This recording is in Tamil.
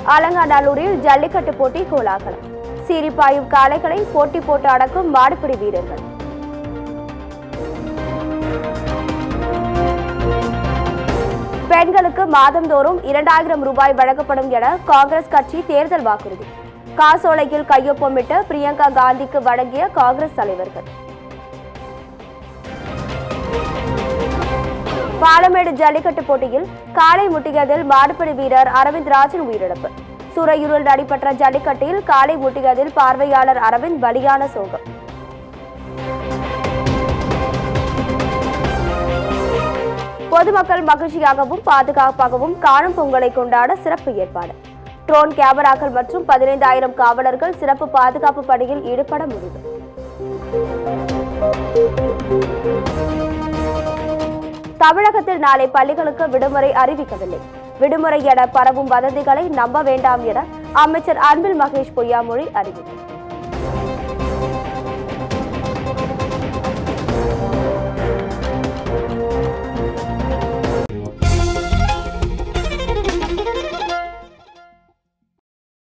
அலங்காநல்லூரில் ஜல்லிக்கட்டு போட்டி கோலாகலம் சீரிப்பாயும் காளைகளை போட்டி போட்டு அடக்கும் மாடுபிடி வீரர்கள் பெண்களுக்கு மாதந்தோறும் இரண்டாயிரம் ரூபாய் வழங்கப்படும் என காங்கிரஸ் கட்சி தேர்தல் வாக்குறுதி காசோலையில் கையொப்பமிட்டு பிரியங்கா காந்திக்கு வழங்கிய காங்கிரஸ் தலைவர்கள் பாலமேடு ஜல்லிக்கட்டு போட்டியில் காளை முட்டியதில் மாடுபிடி வீரர் அரவிந்த் ராஜன் உயிரிழப்பு சூறையூரில் நடைபெற்ற ஜல்லிக்கட்டில் காளை முட்டியதில் பார்வையாளர் அரவிந்த் பலியான சோகம் பொதுமக்கள் மகிழ்ச்சியாகவும் பாதுகாப்பாகவும் காணும் பொங்கலை கொண்டாட சிறப்பு ஏற்பாடு ட்ரோன் கேமராக்கள் மற்றும் பதினைந்தாயிரம் காவலர்கள் சிறப்பு பாதுகாப்பு பணியில் ஈடுபட முடிவு தமிழகத்தில் நாளை பள்ளிகளுக்கு விடுமுறை அறிவிக்கவில்லை விடுமுறை என பரவும் வதந்திகளை நம்ப வேண்டாம் என அமைச்சர் அன்பில் மகேஷ் பொய்யாமொழி அறிவித்தார்